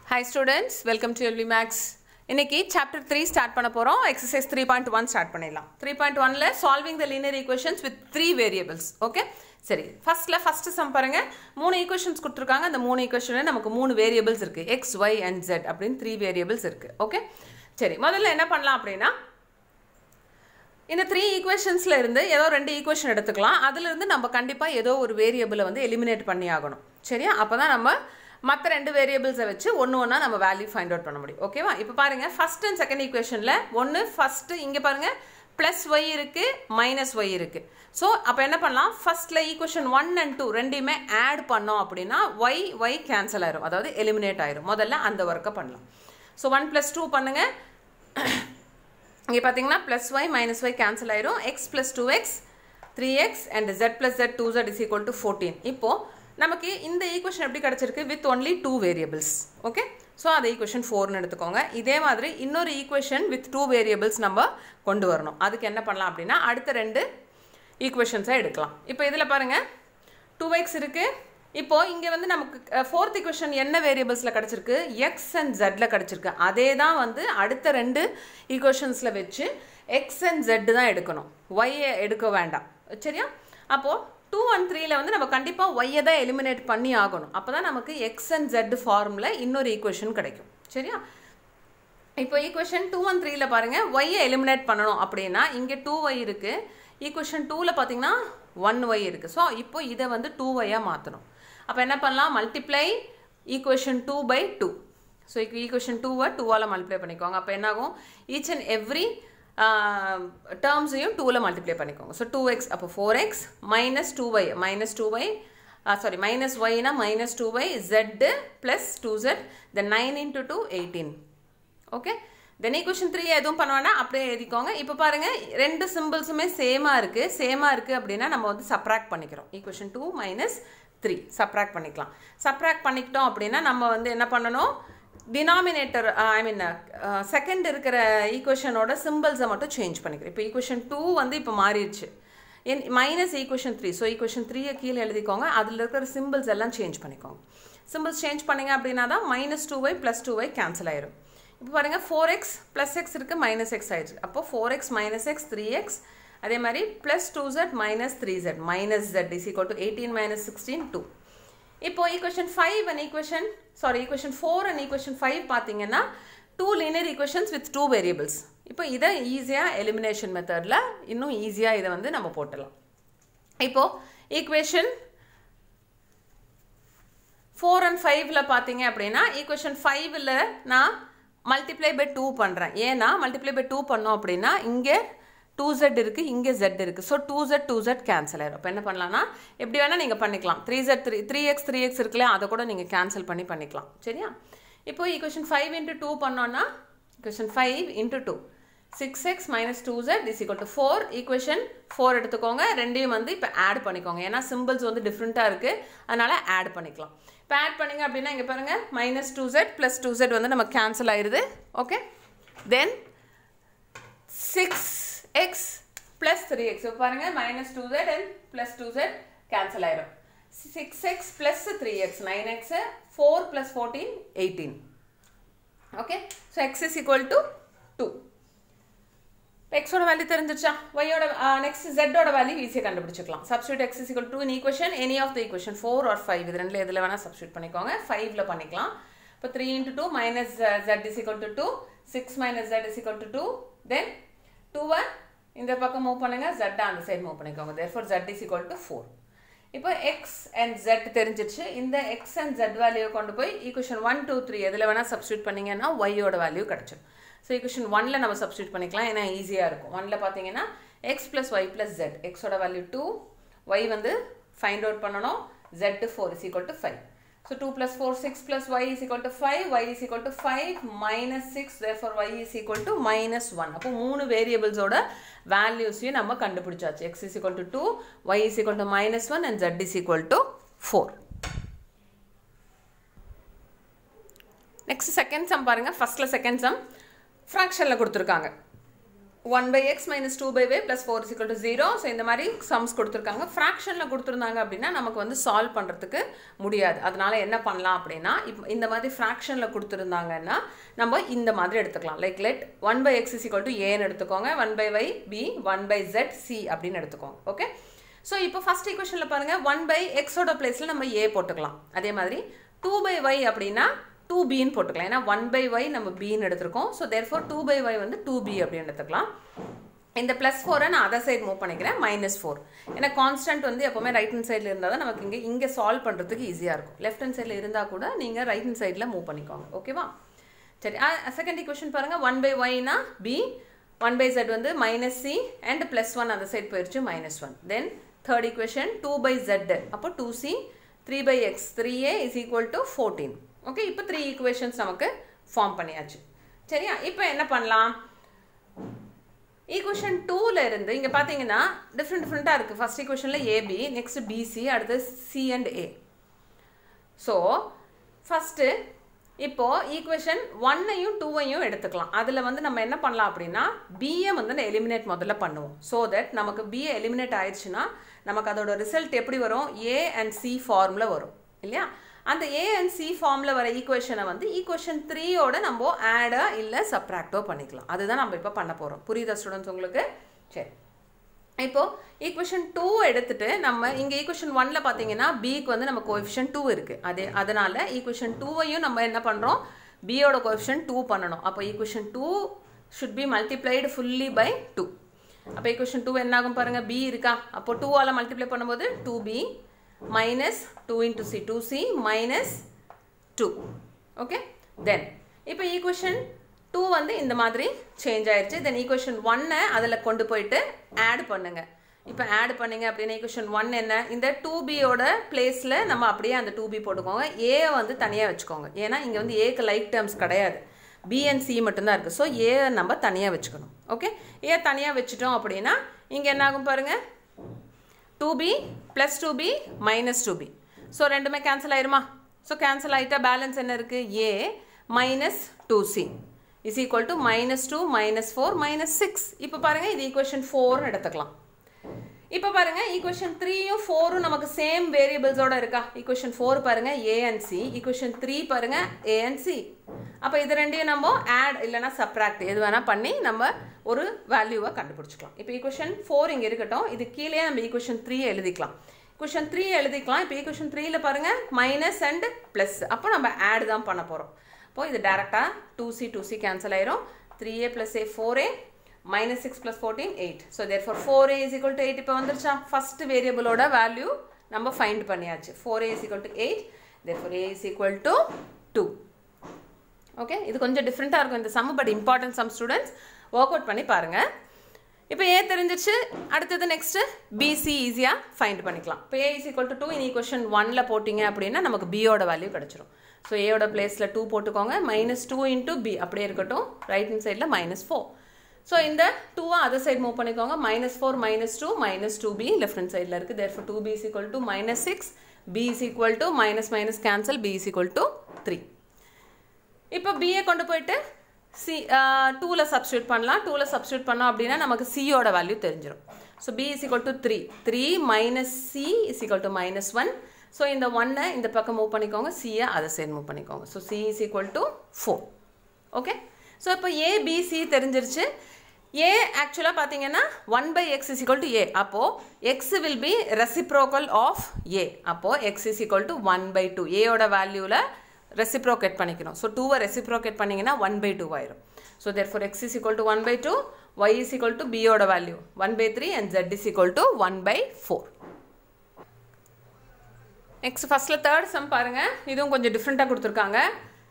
Hi students welcome to L V maths இன்னைக்கு chapter three start பண்ண போகிறோம் exercise three point one start பண்ணிடலாம் three point ஒனில் solving the linear equations with three variables okay சரி ஃபர்ஸ்ட்டில் first some பாருங்க மூணு ஈக்குவேஷன்ஸ் கொடுத்துருக்காங்க அந்த மூணு ஈக்குவேஷனில் நமக்கு மூணு வேரியபிள்ஸ் இருக்குது எக்ஸ் ஒய் அண்ட் ஜெட் அப்படின்னு த்ரீ வேரியபிள்ஸ் இருக்குது ஓகே சரி முதல்ல என்ன பண்ணலாம் அப்படின்னா இந்த த்ரீ ஈக்குவேஷன்ஸில் இருந்து ஏதோ ரெண்டு ஈக்குவேஷன் எடுத்துக்கலாம் அதுலேருந்து நம்ம கண்டிப்பாக ஏதோ ஒரு வேரியபிளை வந்து எலிமினேட் பண்ணி ஆகணும் சரியா அப்போ தான் நம்ம மற்ற ரெண்டு வேரியபிள்ஸை வச்சு ஒன்று ஒன்றா நம்ம வேல்யூ ஃபைண்ட் அவுட் பண்ண முடியும் ஓகேவா இப்போ பாருங்கள் ஃபஸ்ட் அண்ட் செகண்ட் ஈக்குவேஷனில் ஒன்று ஃபஸ்ட்டு இங்கே பாருங்கள் ப்ளஸ் ஒய் இருக்குது மைனஸ் ஒய் இருக்குது ஸோ அப்போ என்ன பண்ணலாம் ஃபஸ்ட்டில் ஈக்குவேஷன் ஒன் அண்ட் டூ ரெண்டையுமே ஆட் பண்ணோம் அப்படின்னா ஒய் ஒய் கேன்சல் ஆயிரும் அதாவது எலிமினேட் ஆயிரும் முதல்ல அந்த ஒர்க்கை பண்ணலாம் ஸோ ஒன் ப்ளஸ் டூ பண்ணுங்கள் இங்கே பார்த்தீங்கன்னா plus Y minus Y cancel ஆயிரும் X plus two X three X and Z plus Z two Z is equal to fourteen இப்போது நமக்கு இந்த ஈக்குவேஷன் எப்படி கிடச்சிருக்கு with only two variables okay so அந்த ஈக்குவேஷன் ஃபோர்னு எடுத்துக்கோங்க இதே மாதிரி இன்னொரு ஈக்குவேஷன் வித் டூ வேரியபிள்ஸ் நம்ம கொண்டு வரணும் அதுக்கு என்ன பண்ணலாம் அப்படின்னா அடுத்த ரெண்டு ஈக்குவேஷன்ஸை எடுக்கலாம் இப்போ இதில் பாருங்கள் டூ எக்ஸ் இருக்குது இப்போ இங்கே வந்து நமக்கு ஃபோர்த் ஈக்குவேஷன் என்ன வேரியபிள்ஸில் கிடச்சிருக்கு எக்ஸ் அண்ட் ஜெட்டில் கிடச்சிருக்கு அதே தான் வந்து அடுத்த ரெண்டு ஈக்குவேஷன்ஸில் வச்சு எக்ஸ் அண்ட் ஜெட் தான் எடுக்கணும் ஒய்யை எடுக்க வேண்டாம் சரியா அப்போது டூ அண்ட் த்ரீல வந்து நம்ம கண்டிப்பாக ஒய்யை தான் எலிமினேட் பண்ணி ஆகணும் அப்போ தான் நமக்கு எக்ஸ் அண்ட் ஜெட் ஃபார்மில் இன்னொரு ஈக்குவேஷன் கிடைக்கும் சரியா இப்போ ஈக்குவேஷன் டூ அண்ட் த்ரீல பாருங்கள் ஒய்யை எலிமினேட் பண்ணணும் அப்படின்னா இங்கே டூ ஒய் இருக்குது ஈக்குவேஷன் டூவில் பார்த்தீங்கன்னா ஒன் ஒய் இருக்குது ஸோ இப்போ இதை வந்து டூ ஒய்யாக மாற்றணும் அப்போ என்ன பண்ணலாம் multiply equation two by two so இப்போ ஈக்குவேஷன் டூவை டூவால் மல்டிப்ளை பண்ணிக்கோங்க அப்போ என்னாகும் ஈச் அண்ட் எவ்ரி டேர்ம்ஸையும் டூவில் மல்டிப்ளை பண்ணிக்கோங்க ஸோ டூ எக்ஸ் அப்போ four X minus two Y minus two Y sorry minus ஒய்னா minus two Y Z plus two Z then nine into two eighteen okay then equation three எதுவும் பண்ண வேணாம் அப்படியே எழுதிக்கோங்க இப்போ பாருங்கள் ரெண்டு சிம்பிள்ஸுமே சேமாக இருக்குது சேமாக இருக்குது அப்படின்னா நம்ம வந்து சப்ராக்ட் பண்ணிக்கிறோம் equation two minus three subtract பண்ணிக்கலாம் சப்ராக்ட் பண்ணிக்கிட்டோம் அப்படின்னா நம்ம வந்து என்ன பண்ணணும் டினாமினேட்டர் ஐ மீன் செகண்ட் இருக்கிற ஈக்குவேஷனோட சிம்பிள்ஸை மட்டும் சேஞ்ச் பண்ணிக்கிறேன் இப்போ ஈக்குவேஷன் டூ வந்து இப்போ மாறிடுச்சு என் minus equation three so equation த்ரீயை கீழே எழுதிக்கோங்க அதில் இருக்கிற சிம்பிள்ஸ் எல்லாம் சேஞ்ச் பண்ணிக்கோங்க சிம்பிள்ஸ் சேஞ்ச் பண்ணிங்க அப்படின்னா தான் minus two Y plus two Y cancel ஆயிரும் இப்போ பாருங்கள் ஃபோர் எக்ஸ் ப்ளஸ் எக்ஸ் இருக்குது மைனஸ் எக்ஸ் ஆயிடுச்சு அப்போ four X minus X three X அதே மாதிரி plus two Z minus three Z minus Z is equal to eighteen minus sixteen two இப்போ equation five and equation sorry equation four and equation five பார்த்தீங்கன்னா two linear equations with two variables இப்போ இதை ஈஸியாக elimination மெத்தடில் இன்னும் ஈஸியாக இதை வந்து நம்ம போட்டலாம் இப்போது ஈக்குவேஷன் ஃபோர் அண்ட் ஃபைவ்ல பார்த்தீங்க அப்படின்னா ஈக்குவேஷன் ஃபைவ்ல நான் மல்டிப்ளை பை டூ பண்ணுறேன் ஏன்னா மல்டிப்ளை பை டூ பண்ணோம் அப்படின்னா இங்கே டூ ஜெட் இருக்குது இங்கே ஜெட் இருக்குது so two Z two Z cancel ஆயிரும் அப்போ என்ன பண்ணலாம்னா எப்படி வேணால் நீங்கள் பண்ணிக்கலாம் three Z three three X three X இருக்குல்ல அதை கூட நீங்கள் கேன்சல் பண்ணி பண்ணிக்கலாம் சரியா இப்போ ஈக்குவேஷன் ஃபைவ் இன்ட்டு டூ பண்ணோன்னா equation five into two six X minus two Z is equal to four equation four எடுத்துக்கோங்க ரெண்டையும் வந்து இப்போ ஆட் பண்ணிக்கோங்க ஏன்னா சிம்பிள்ஸ் வந்து டிஃப்ரெண்ட்டாக இருக்குது அதனால் ஆட் பண்ணிக்கலாம் இப்போ ஆட் பண்ணிங்க அப்படின்னா இங்கே பாருங்கள் minus two Z plus two Z வந்து நம்ம கேன்சல் ஆயிடுது okay then six X plus three X இப்போ பாருங்கள் minus two Z and plus two Z cancel ஆயிரும் six X plus three X nine X four plus fourteen eighteen okay so X is equal to two எக்ஸோட value தெரிஞ்சிருச்சா ஒய்யோட next ஜெட்டோட value ஈஸியாக கண்டுபிடிச்சிக்கலாம் substitute X is equal to in equation any of the equation four or five இது ரெண்டில் எதில் வேணால் சப்ஸ்டியூட் பண்ணிக்கோங்க ஃபைவ்ல பண்ணிக்கலாம் இப்போ three into two minus Z is equal to two six minus Z is equal to two then டூவை இந்த பக்கம் மூவ் பண்ணுங்கள் ஜெட்டை அந்த சைடு மூவ் பண்ணிக்கோங்க therefore Z is equal to four இப்போ எக்ஸ் அண்ட் ஜெட் தெரிஞ்சிருச்சு இந்த எக்ஸ் அண்ட் ஜெட் வேல்யூவை கொண்டு போய் ஈக்குவேஷன் ஒன் டூ த்ரீ எதில் வேணால் சப்ஸ்டியூட் பண்ணிங்கன்னா ஒய்யோட வேல்யூ கிடச்சிடும் ஸோ ஈக்குவேஷன் ஒனில் நம்ம சப்ஸ்டியூட் பண்ணிக்கலாம் ஏன்னா ஈஸியாக இருக்கும் ஒனில் பார்த்தீங்கன்னா X plus Y plus Z எக்ஸோட வேல்யூ டூ ஒய் வந்து ஃபைண்ட் அவுட் பண்ணணும் Z four is equal to five so two plus four six plus Y is equal to five Y is equal to five minus six therefore Y is equal to minus one அப்போ மூணு வேரியபிள்ஸோட வேல்யூஸையும் நம்ம கண்டுபிடிச்சாச்சு X is equal to two Y is equal to minus one and Z is equal to four next second sum பாருங்கள் ஃபஸ்ட்டில் second sum ஃப்ராக்ஷனில் கொடுத்துருக்காங்க one by X minus two by Y plus four is equal to zero so இந்த மாதிரி sums கொடுத்துருக்காங்க ஃப்ராக்ஷனில் கொடுத்துருந்தாங்க அப்படின்னா நமக்கு வந்து சால்வ் பண்ணுறதுக்கு முடியாது அதனால என்ன பண்ணலாம் அப்படின்னா இப்போ இந்த மாதிரி ஃப்ராக்ஷனில் கொடுத்துருந்தாங்கன்னா நம்ம இந்த மாதிரி எடுத்துக்கலாம் like let one by X is equal to ஏன்னு எடுத்துக்கோங்க one by Y B one by Z C அப்படின்னு எடுத்துக்கோங்க ஓகே ஸோ இப்போ ஃபர்ஸ்ட் ஈக்குவேஷனில் பாருங்கள் ஒன் பை எக்ஸோட பிளேஸில் நம்ம ஏ போட்டுக்கலாம் அதே மாதிரி டூ பை ஒய் அப்படின்னா டூ பின்னு போட்டுக்கலாம் ஏன்னா ஒன் பை ஒய் நம்ம பின்னு எடுத்திருக்கோம் so therefore two by Y வந்து டூ பி அப்படின்னு எடுத்துக்கலாம் இந்த ப்ளஸ் ஃபோரை நான் அதர் சைடு மூவ் பண்ணிக்கிறேன் மைனஸ் ஃபோர் ஏன்னா கான்ஸ்டன்ட் வந்து எப்போவுமே ரைட் ஹேண்ட் சைடில் இருந்தால் தான் நமக்கு இங்கே இங்கே சால்வ் பண்ணுறதுக்கு ஈஸியாக இருக்கும் லெஃப்ட் ஹேண்ட் சைடில் இருந்தால் கூட நீங்கள் ரைட் ஹேண்ட் சைடில் மூவ் பண்ணிக்கோங்க ஓகேவா சரி செகண்ட் ஈக்குவேஷன் பாருங்கள் ஒன் பை ஒய்னா பி ஒன் பை ஜெட் வந்து minus C and plus one அந்த சைடு போயிடுச்சு minus one then third equation two by Z அப்போ two C three by X three A is equal to fourteen okay இப்போ three equations நமக்கு form பண்ணியாச்சு சரியா இப்போ என்ன பண்ணலாம் ஈக்குவேஷன் டூவில் இருந்து இங்கே பார்த்தீங்கன்னா டிஃப்ரெண்ட் டிஃப்ரெண்ட்டாக இருக்குது ஃபர்ஸ்ட் ஈக்குவேஷனில் ஏபி நெக்ஸ்ட் பிசி அடுத்து C and A so first இப்போது ஈக்குவேஷன் ஒன்னையும் டூவையும் எடுத்துக்கலாம் அதில் வந்து நம்ம என்ன பண்ணலாம் அப்படின்னா பிஏ வந்து எலிமினேட் முதல்ல பண்ணுவோம் ஸோ தட் நமக்கு பிஏ எலிமினேட் ஆயிடுச்சுன்னா நமக்கு அதோட ரிசல்ட் எப்படி வரும் ஏ அண்ட் சி ஃபார்மில் வரும் இல்லையா அந்த ஏ அண்ட் சி ஃபார்மில் வர ஈக்குவேஷனை வந்து ஈக்குவேஷன் த்ரீயோட நம்ம ஆடா இல்லை சப்ராக்டோ பண்ணிக்கலாம் அதுதான் நம்ம இப்போ பண்ண போகிறோம் புரியுதா ஸ்டூடெண்ட்ஸ் உங்களுக்கு சரி இப்போ ஈக்குவேஷன் டூ எடுத்துட்டு நம்ம இங்கே ஈக்குவேஷன் ஒன்ல பார்த்தீங்கன்னா பிக்கு வந்து நம்ம கோஎஃபிஷியன் டூ இருக்கு அதே அதனால ஈக்குவேஷன் டூவையும் நம்ம என்ன பண்ணுறோம் பியோட கோஎஃபிஷியன் டூ பண்ணணும் அப்போ equation two should be multiplied fully by two அப்போ ஈக்குவேஷன் டூ என்ன ஆகும் பாருங்க பி இருக்கா அப்போ டூவால் மல்டிப்ளை பண்ணும்போது two B minus two into C two C minus two okay then இப்போ ஈக்குவேஷன் டூ வந்து இந்த மாதிரி சேஞ்ச் ஆயிடுச்சு தென் ஈக்குவேஷன் ஒன்னை அதில் கொண்டு போயிட்டு ஆட் பண்ணுங்க இப்போ ஆட் பண்ணீங்க அப்படின்னா ஈக்குவேஷன் ஒன் என்ன இந்த டூ பியோட பிளேஸில் நம்ம அப்படியே அந்த டூ பி போட்டுக்கோங்க ஏ வந்து தனியாக வச்சுக்கோங்க ஏன்னா இங்கே வந்து ஏக்கு லைக் டேர்ம்ஸ் கிடையாது பி அண்ட் சி மட்டும்தான் இருக்குது ஸோ ஏ நம்ம தனியாக வச்சுக்கணும் ஓகே ஏ தனியாக வச்சுட்டோம் அப்படின்னா இங்கே என்ன ஆகும் பாருங்கள் two B plus two B minus two B so ரெண்டுமே கேன்சல் ஆயிருமா ஸோ கேன்சல் ஆகிட்டா பேலன்ஸ் என்ன இருக்குது A minus two C is equal to minus two minus four minus six இப்போ பாருங்கள் இது ஈக்குவேஷன் ஃபோர்னு எடுத்துக்கலாம் இப்போ பாருங்க ஈக்குவேஷன் த்ரீயும் ஃபோரும் நமக்கு சேம் வேரியபிள்ஸோட இருக்கா ஈக்குவேஷன் ஃபோர் பாருங்க A and C equation three பாருங்க ஏ அண்ட் சி அப்போ இது ரெண்டையும் நம்ம ஆட் இல்லைனா சப்ராக்ட் எது வேணால் பண்ணி நம்ம ஒரு வேல்யூவை கண்டுபிடிச்சிக்கலாம் இப்போ ஈக்குவேஷன் ஃபோர் இங்கே இருக்கட்டும் இது கீழே நம்ம ஈக்குவேஷன் த்ரீ எழுதிக்கலாம் ஈக்குவேஷன் த்ரீ எழுதிக்கலாம் இப்போ ஈக்குவேஷன் த்ரீல பாருங்க மைனஸ் அண்ட் ப்ளஸ் அப்போ நம்ம ஆட் தான் பண்ண போகிறோம் இப்போ இது டேரெக்டாக two C two C cancel ஆயிரும் three A plus A four A minus 6 plus 14 8 so therefore 4a is equal to 8 இப்போ வந்துருச்சா first variableோட value நம்ம find பண்ணியாச்சு 4a is equal to 8 therefore a is equal to 2 okay இது கொஞ்சம் டிஃப்ரெண்ட்டாக இருக்கும் இந்த sum but important sum students work out பண்ணி பாருங்க இப்போ ஏ தெரிஞ்சிச்சு அடுத்தது நெக்ஸ்ட்டு பிசி ஈஸியாக ஃபைண்ட் பண்ணிக்கலாம் இப்போ A is equal to two in equation ஒன்ல போட்டிங்க அப்படின்னா நமக்கு பியோட வேல்யூ கிடச்சிரும் ஸோ ஏயோட பிளேஸில் டூ போட்டுக்கோங்க மைனஸ் டூ இன்ட்டு பி அப்படியே இருக்கட்டும் ரைட் ஹேண்ட் சைடில் மைனஸ் ஃபோர் ஸோ இந்த டூவை அதர் சைடு மூவ் பண்ணிக்கோங்க minus four minus two minus two B left hand சைடில் இருக்குது there two B is equal to minus six B is equal to minus minus cancel B is equal to three இப்போ BA கொண்டு போயிட்டு C டூவில் substitute பண்ணலாம் டூவில் substitute பண்ணோம் அப்படின்னா நமக்கு சியோட வேல்யூ தெரிஞ்சிடும் so B is equal to three three minus C is equal to minus one so இந்த ஒன்னை இந்த பக்கம் மூவ் பண்ணிக்கோங்க சியை அதை சைடு மூவ் பண்ணிக்கோங்க so C is equal to four okay so இப்போ ஏபிசி தெரிஞ்சிருச்சு ஏ ஆக்சுவலாக பார்த்தீங்கன்னா one by X is equal to A அப்போது X will be reciprocal of A அப்போது X is equal to one by two ஏயோட வேல்யூவில் reciprocate பண்ணிக்கணும் so டூவை ரெசிப்ரோகேட் பண்ணிங்கன்னா ஒன் பை டூ ஆயிரும் so therefore X is equal to one by two Y is equal to பியோட value one by three and Z is equal to one by four next ஃபஸ்ட்டில் third sum பாருங்கள் இதுவும் கொஞ்சம் டிஃப்ரெண்ட்டாக கொடுத்துருக்காங்க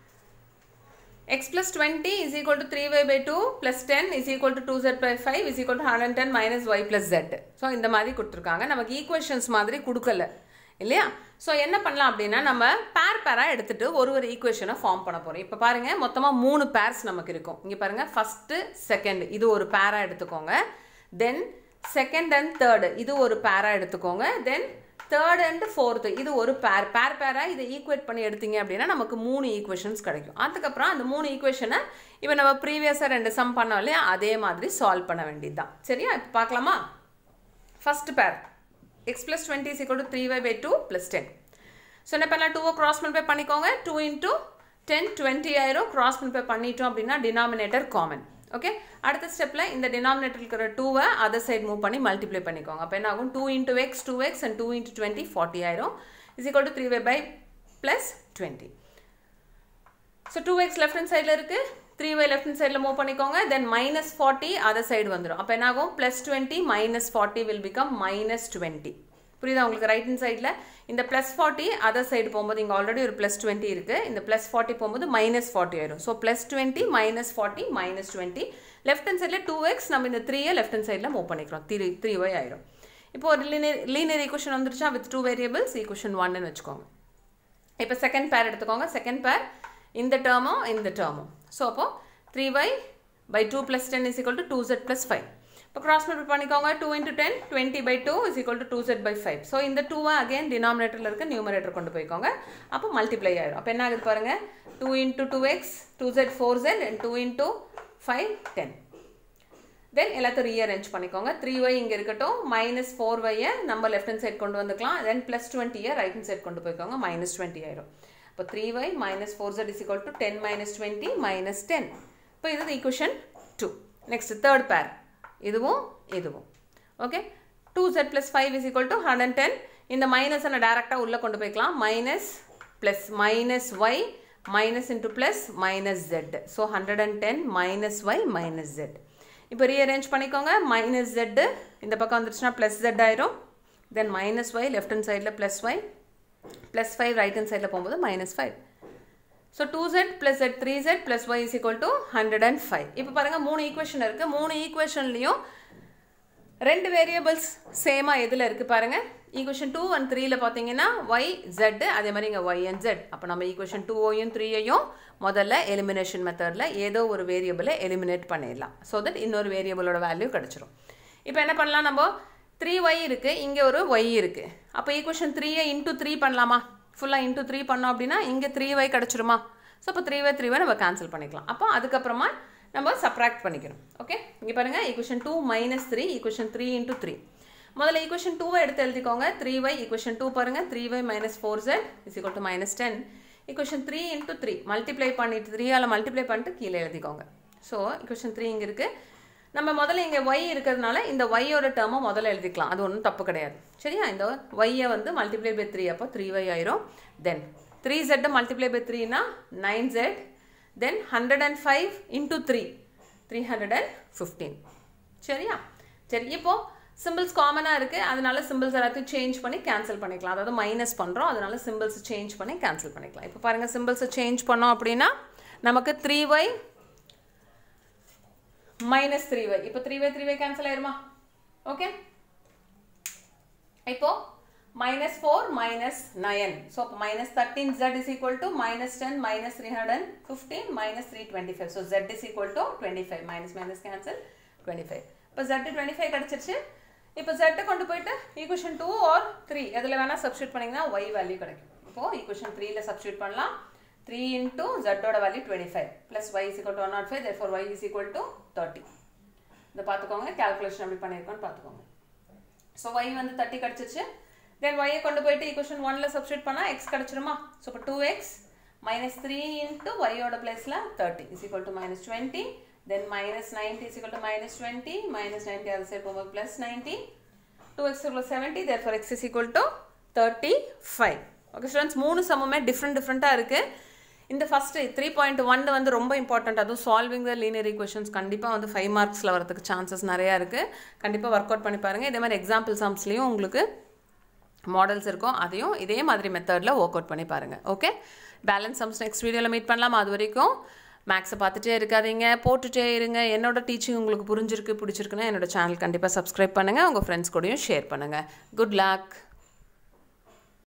x plus 20 is equal to 3y by 2 plus 10 is equal to 2z by 5 is equal to 110 minus y plus z. So இந்த மாதிரி கொடுத்துருக்காங்க நமக்கு ஈக்குவேஷன்ஸ் மாதிரி கொடுக்கல இல்லையா ஸோ என்ன பண்ணலாம் அப்படின்னா நம்ம பேர் பேராக எடுத்துட்டு ஒரு ஒரு ஈக்குவேஷனை ஃபார்ம் பண்ண போகிறோம் இப்போ பாருங்கள் மொத்தமாக மூணு பேர்ஸ் நமக்கு இருக்கும் இங்கே பாருங்கள் ஃபஸ்ட்டு செகண்ட் இது ஒரு பேராக எடுத்துக்கோங்க தென் செகண்ட் அண்ட் தேர்டு இது ஒரு பேராக எடுத்துக்கோங்க தென் தேர்ட் அண்ட் ஃபோர்த்து இது ஒரு பேர் பேர் பேராக இதை ஈக்குவேட் பண்ணி எடுத்தீங்க அப்படின்னா நமக்கு மூணு ஈக்குவேஷன்ஸ் கிடைக்கும் அதுக்கப்புறம் அந்த மூணு ஈக்குவேஷனை இப்போ நம்ம ப்ரீவியஸாக ரெண்டு சம் பண்ணோம் இல்லையா அதே மாதிரி சால்வ் பண்ண வேண்டியது தான் சரியா இப்போ பார்க்கலாமா first pair X plus twenty is equal to three Y by two plus ten so என்ன பண்ணலாம் டூவை கிராஸ் மல்டிப்ளை பண்ணிக்கோங்க டூ இன்ட்டு டென் டுவெண்ட்டி ஆயிரம் கிராஸ் மல்டிப்ளை பண்ணிட்டோம் அப்படின்னா டினாமினேட்டர் காமன் ஓகே அடுத்த ஸ்டெப்பில் இந்த டினாமினேட்டர் இருக்கிற டூவை அதர் சைட் மூவ் பண்ணி மல்டிப்ளை பண்ணிக்கோங்க அப்போ என்ன ஆகும் two into X two X and two into twenty forty ஆயிரும் is equal to three Y by plus twenty so two X left hand சைடில் இருக்குது த்ரீ ஒய் லெஃப்ட் ஹேண்ட் சைடில் move பண்ணிக்கோங்க then minus forty other side வந்துடும் அப்போ என்ன ஆகும் plus twenty minus forty will become minus twenty புரியுதா உங்களுக்கு ரைட் ஹேண்ட் சைடில் இந்த ப்ளஸ் ஃபார்ட்டி அதர் சைடு போகும்போது இங்கே ஆல்ரெடி ஒரு ப்ளஸ் டுவெண்ட்டி இருக்குது இந்த ப்ளஸ் ஃபார்ட்டி போகும்போது மைனஸ் ஃபார்ட்டி ஆயிரும் so plus twenty minus forty minus twenty left hand சைடில் டூ எக்ஸ் நம்ம இந்த த்ரீயை லெஃப்ட் ஹேண்ட் சைடில் மூவ் பண்ணிக்கிறோம் த்ரீ த்ரீ ஒய் ஆயிரும் இப்போ ஒரு லீனியர் லீனியர் ஈக்குவேஷன் வந்துருச்சா வித் டூ வேரியபிள்ஸ் ஈக்குவேஷன் ஒன்னு வச்சுக்கோங்க இப்போ செகண்ட் பேர் எடுத்துக்கோங்க செகண்ட் பேர் இந்த டேர்மும் இந்த டேர்மும் ஸோ அப்போ three Y by two plus ten is equal to two Z plus five இப்போ கிராஸ் மல்டிபிள் பண்ணிக்கோங்க two into ten twenty by two is equal to two Z by five so இந்த டூவை அகைன் டினாமினேட்டரில் இருக்க numerator கொண்டு போய்க்கோங்க அப்போ multiply ஆயிடும் அப்போ என்ன ஆகுது பாருங்க two into two X two Z four Z and two into five ten then எல்லாத்தையும் ரீஅரேஞ்ச் பண்ணிக்கோங்க த்ரீ ஒய் இங்கே இருக்கட்டும் மைனஸ் ஃபோர் ஒய்யை நம்ம லெஃப்ட் ஹேண்ட் சைட் கொண்டு வந்துக்கலாம் தென் ப்ளஸ் டுவெண்ட்டியை ரைட் ஹேண்ட் சைட் கொண்டு போய்க்கோங்க மைனஸ் டுவெண்ட்டி ஆயிரும் இப்போ three Y minus four Z is equal to ten minus twenty minus ten இப்போ இது equation two next third pair இதுவும் இதுவும் okay two Z plus five is equal to hundred ten இந்த minus நான் டேரெக்டாக உள்ளே கொண்டு போய்க்கலாம் minus plus minus Y minus into plus minus Z so hundred and ten minus Y minus Z இப்போ rearrange பண்ணிக்கோங்க மைனஸ் ஜெட்டு இந்த பக்கம் வந்துருச்சுன்னா ப்ளஸ் ஜெட் ஆயிரும் then minus Y left hand சைடில் plus Y plus five right hand சைடில் போகும்போது minus five so two Z plus Z three Z plus Y is equal to hundred and five இப்போ பாருங்கள் மூணு ஈக்குவேஷன் இருக்குது மூணு ஈக்குவேஷன்லையும் ரெண்டு வேரியபிள்ஸ் சேமாக எதில் இருக்குது பாருங்கள் ஈக்குவேஷன் டூ அண்ட் த்ரீல பார்த்தீங்கன்னா ஒய் ஜெட் அதே மாதிரி இங்கே ஒய் அண்ட் ஜெட் அப்போ நம்ம ஈக்குவேஷன் டூவையும் த்ரீயையும் முதல்ல எலிமினேஷன் மெத்தடில் ஏதோ ஒரு வேரியபிளை எலிமினேட் பண்ணிடலாம் ஸோ தட் இன்னொரு வேரியபிளோட வேல்யூ கிடச்சிரும் இப்போ என்ன பண்ணலாம் நம்ம த்ரீ ஒய் இருக்குது இங்கே ஒரு ஒய் இருக்குது அப்போ ஈக்குவேஷன் த்ரீயை இன்ட்டு த்ரீ பண்ணலாமா ஃபுல்லாக இன்ட்டு த்ரீ பண்ணோம் அப்படின்னா இங்கே த்ரீ ஒய் கிடச்சிருமா ஸோ இப்போ த்ரீ ஒய் த்ரீ ஒய் நம்ம கேன்சல் பண்ணிக்கலாம் அப்போ அதுக்கப்புறமா நம்ம சப்ராக்ட் பண்ணிக்கணும் ஓகே இங்கே பாருங்கள் equation two minus three equation three into three முதல்ல ஈக்குவேஷன் டூவை எடுத்து எழுதிக்கோங்க த்ரீ ஒய் ஈக்குவேஷன் டூ பாருங்கள் three Y minus four Z is equal to minus ten equation three into three multiply பண்ணிட்டு த்ரீயால் மல்டிப்ளை பண்ணிட்டு கீழே எழுதிக்கோங்க ஸோ ஈக்குவேஷன் த்ரீ இங்கே இருக்குது நம்ம முதல்ல இங்கே ஒய் இருக்கிறதுனால இந்த ஒய்யோட டேர்மை முதல்ல எழுதிக்கலாம் அது ஒன்றும் தப்பு கிடையாது சரியா இந்த ஒய்யை வந்து மல்டிப்ளை பை த்ரீ அப்போ த்ரீ ஒய் ஆயிரும் தென் த்ரீ ஜெட்டை மல்டிப்ளை பை த்ரீனா nine Z then hundred and five into three three hundred and fifteen சரியா சரி இப்போது சிம்பிள்ஸ் காமனாக இருக்குது அதனால சிம்பிள்ஸ் எல்லாத்தையும் சேஞ்ச் பண்ணி கேன்சல் பண்ணிக்கலாம் அதாவது மைனஸ் பண்ணுறோம் அதனால சிம்பிள்ஸ் சேஞ்ச் பண்ணி கேன்சல் பண்ணிக்கலாம் இப்போ பாருங்கள் சிம்பிள்ஸை சேஞ்ச் பண்ணோம் அப்படின்னா நமக்கு three Y minus three Y இப்போ three Y three Y cancel ஆயிருமா ஓகே இப்போ minus four minus nine so minus thirteen Z is equal to minus ten minus three hundred and fifteen minus three twenty five so Z is equal to twenty five minus minus cancel twenty five இப்போ Z twenty five கிடச்சிருச்சு இப்போ ஜெட்டை கொண்டு போயிட்டு equation two R three எதில் வேணால் substitute பண்ணிங்கன்னா Y value கிடைக்கும் இப்போது ஈக்குவேஷன் த்ரீல சப்ஸ்டியூட் பண்ணலாம் த்ரீ இன்ட்டு ஜெட்டோட value twenty five plus Y is equal to one nought five therefore Y is equal to thirty இதை பார்த்துக்கோங்க கேல்குலேஷன் எப்படி பண்ணியிருக்கோன்னு பார்த்துக்கோங்க ஸோ ஒய் வந்து தேர்ட்டி கிடச்சிச்சு தென் ஒய்யை கொண்டு போயிட்டு ஈக்குவேஷன் ஒனில் சப்ஸ்டியூட் பண்ணால் எக்ஸ் கிடச்சிருமா ஸோ இப்போ two X minus three into ஒய்யோட பிளேஸில் thirty is equal to minus twenty then minus ninety is equal to minus twenty minus ninety அது சைட் போகும்போது plus ninety two X equal seventy therefore X is equal to thirty five okay students மூணு சமமே different டிஃப்ரெண்ட்டாக இருக்குது இந்த first three point one வந்து ரொம்ப important அதுவும் சால்விங் த லீனியர் ஈக்குவேஷன்ஸ் கண்டிப்பாக வந்து ஃபைவ் மார்க்ஸில் வரதுக்கு சான்சஸ் நிறையா இருக்குது கண்டிப்பாக ஒர்க் அவுட் பண்ணி பாருங்கள் இதே மாதிரி எக்ஸாம்பிள் சம்ஸ்லேயும் உங்களுக்கு மாடல்ஸ் இருக்கும் அதையும் இதே மாதிரி மெத்தடில் ஒர்க் அவுட் பண்ணி பாருங்கள் ஓகே பேலன்ஸ் சம்ஸ் நெக்ஸ்ட் வீடியோவில் மீட் பண்ணலாம் அது வரைக்கும் மேக்ஸை பார்த்துட்டே இருக்காதீங்க போட்டுட்டே இருங்க என்னோட டீச்சிங் உங்களுக்கு புரிஞ்சிருக்கு பிடிச்சிருக்குன்னா என்னோட சேனல் கண்டிப்பாக சப்ஸ்கிரைப் பண்ணுங்கள் உங்கள் ஃப்ரெண்ட்ஸ் கூடயும் ஷேர் பண்ணுங்கள் குட் லக்